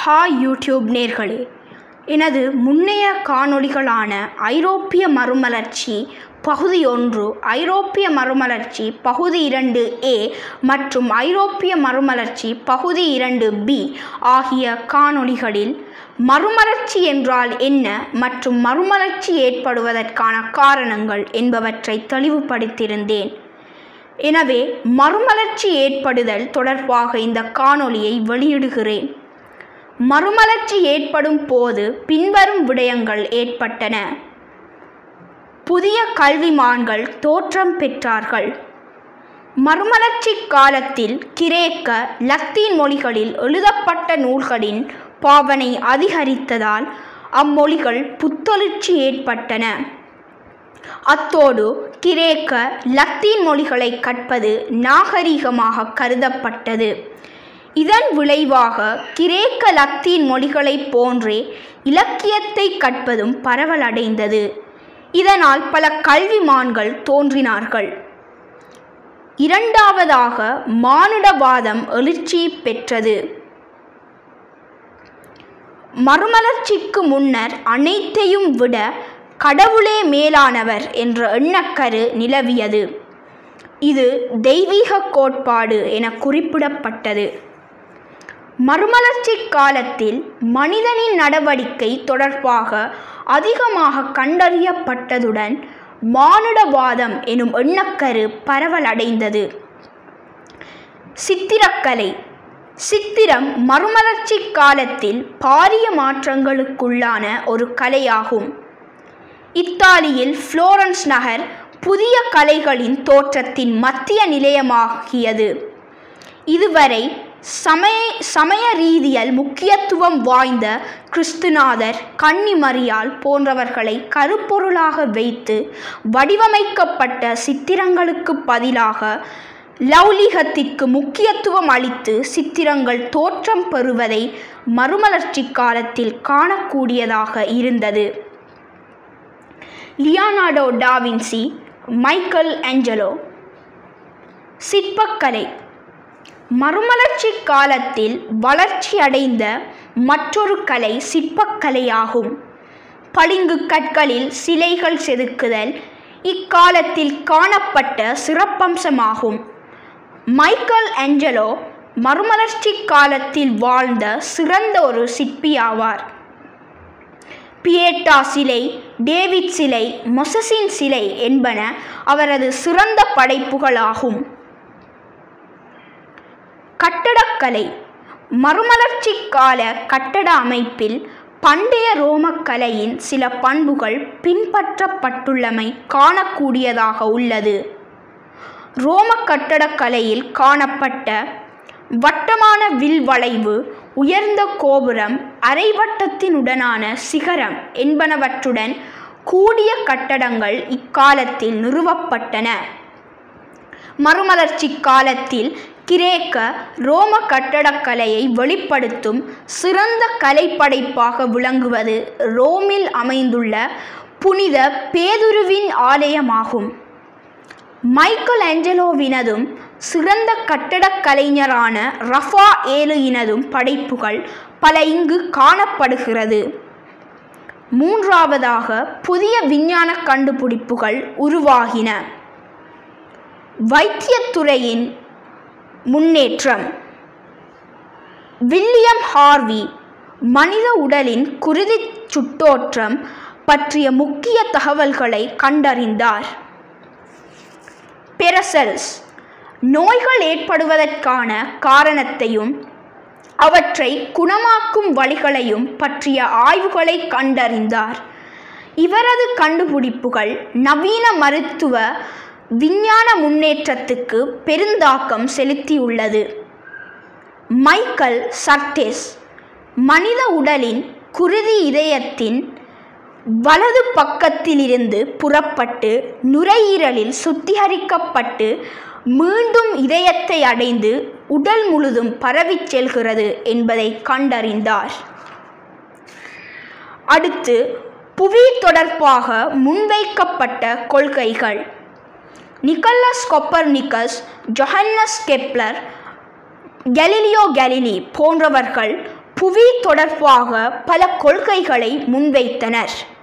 hi YouTube நேர்களே எனது முன்னைய காணொளிகளான ஐரோப்பிய மறுமலர்ச்சி பகுதி ஒன்று ஐரோப்பிய மறுமலர்ச்சி பகுதி இரண்டு ஏ மற்றும் ஐரோப்பிய மறுமலர்ச்சி பகுதி இரண்டு பி ஆகிய காணொளிகளில் மறுமலர்ச்சி என்றால் என்ன மற்றும் மறுமலர்ச்சி ஏற்படுவதற்கான காரணங்கள் என்பவற்றை தெளிவுபடுத்தியிருந்தேன் எனவே மறுமலர்ச்சி ஏற்படுதல் தொடர்பாக இந்த காணொளியை வெளியிடுகிறேன் மறுமலர்ச்சி ஏற்படும் போது பின்வரும் விடயங்கள் ஏற்பட்டன புதிய கல்விமான்கள் தோற்றம் பெற்றார்கள் மறுமலர்ச்சி காலத்தில் கிரேக்க லத்தீன் மொழிகளில் எழுதப்பட்ட நூல்களின் பாவனை அதிகரித்ததால் அம்மொழிகள் புத்தெழுச்சி ஏற்பட்டன அத்தோடு கிரேக்க லத்தீன் மொழிகளை கற்பது நாகரிகமாக கருதப்பட்டது இதன் விளைவாக கிரேக்க லத்தீன் மொழிகளைப் போன்றே இலக்கியத்தை கற்பதும் பரவலடைந்தது இதனால் பல கல்விமான்கள் தோன்றினார்கள் இரண்டாவதாக மானுடவாதம் எழுச்சி பெற்றது மறுமலர்ச்சிக்கு முன்னர் அனைத்தையும் விட கடவுளே மேலானவர் என்ற எண்ணக்கரு நிலவியது இது தெய்வீக கோட்பாடு என குறிப்பிடப்பட்டது மறுமலர்ச்சி காலத்தில் மனிதனின் நடவடிக்கை தொடர்பாக அதிகமாக கண்டறியப்பட்டதுடன் மானுடவாதம் எனும் எண்ணக்கரு பரவலடைந்தது சித்திரக்கலை சித்திரம் மறுமலர்ச்சி காலத்தில் பாரிய மாற்றங்களுக்குள்ளான ஒரு கலையாகும் இத்தாலியில் புளோரன்ஸ் நகர் புதிய கலைகளின் தோற்றத்தின் மத்திய நிலையமாகியது இதுவரை சமய சமய ரீதியில் முக்கியத்துவம் வாய்ந்த கிறிஸ்துநாதர் கன்னிமரியால் போன்றவர்களை கருப்பொருளாக வைத்து வடிவமைக்கப்பட்ட சித்திரங்களுக்கு பதிலாக லௌலிகத்திற்கு முக்கியத்துவம் அளித்து சித்திரங்கள் தோற்றம் பெறுவதை மறுமலர்ச்சி காலத்தில் காணக்கூடியதாக இருந்தது லியானார்டோ டாவின்சி மைக்கேல் ஏஞ்சலோ சிற்பக்கலை மறுமலர்ச்சி காலத்தில் வளர்ச்சியடைந்த மற்றொரு கலை சிற்பக்கலையாகும் பளிங்கு கற்களில் சிலைகள் செதுக்குதல் இக்காலத்தில் காணப்பட்ட சிறப்பம்சமாகும் மைக்கேல் ஏஞ்சலோ மறுமலர்ச்சி காலத்தில் வாழ்ந்த சிறந்த ஒரு சிற்பியாவார் பியேட்டா சிலை டேவிட் சிலை மொசசின் சிலை என்பன அவரது சிறந்த படைப்புகளாகும் கட்டடக்கலை மறுமலர்ச்சி கால கட்டட அமைப்பில் பண்டைய ரோமக்கலையின் சில பண்புகள் பின்பற்றப்பட்டுள்ளமை காணக்கூடியதாக உள்ளது ரோம கட்டடக்கலையில் காணப்பட்ட வட்டமான வில் வளைவு உயர்ந்த கோபுரம் அரைவட்டத்தினுடனான சிகரம் என்பனவற்றுடன் கூடிய கட்டடங்கள் இக்காலத்தில் நிறுவப்பட்டன மறுமலர்ச்சி காலத்தில் கிரேக்க ரோம கட்டடக்கலையை வெளிப்படுத்தும் சிறந்த கலைப்படைப்பாக விளங்குவது ரோமில் அமைந்துள்ள புனித பேதுருவின் ஆலயமாகும் மைக்கேல் ஏஞ்சலோவினதும் சிறந்த கட்டடக் கலைஞரான ரஃபா ஏலுயினதும் படைப்புகள் பல இங்கு காணப்படுகிறது மூன்றாவதாக புதிய விஞ்ஞான கண்டுபிடிப்புகள் உருவாகின வைத்தியத்துறையின் முன்னேற்றம் வில்லியம் ஹார்வி மனித உடலின் குருதி சுட்டோற்றம் பற்றிய முக்கிய தகவல்களை கண்டறிந்தார் பெரசல்ஸ் நோய்கள் ஏற்படுவதற்கான காரணத்தையும் அவற்றை குணமாக்கும் வழிகளையும் பற்றிய ஆய்வுகளை கண்டறிந்தார் இவரது கண்டுபிடிப்புகள் நவீன மருத்துவ விஞ்ஞான முன்னேற்றத்துக்கு பெருந்தாக்கம் செலுத்தியுள்ளது மைக்கேல் சர்டெஸ் மனித உடலின் குருதி இதயத்தின் வலது பக்கத்திலிருந்து புறப்பட்டு நுரையீரலில் சுத்திகரிக்கப்பட்டு மீண்டும் இதயத்தை அடைந்து உடல் முழுதும் பரவிச் செல்கிறது என்பதை கண்டறிந்தார் அடுத்து புவி தொடர்பாக முன்வைக்கப்பட்ட கொள்கைகள் Nicolaus Copernicus Johannes Kepler Galileo Galilei போன்றவர்கள் புவி தொடர்பாக பல கொள்கைகளை முன்வைத்தனர்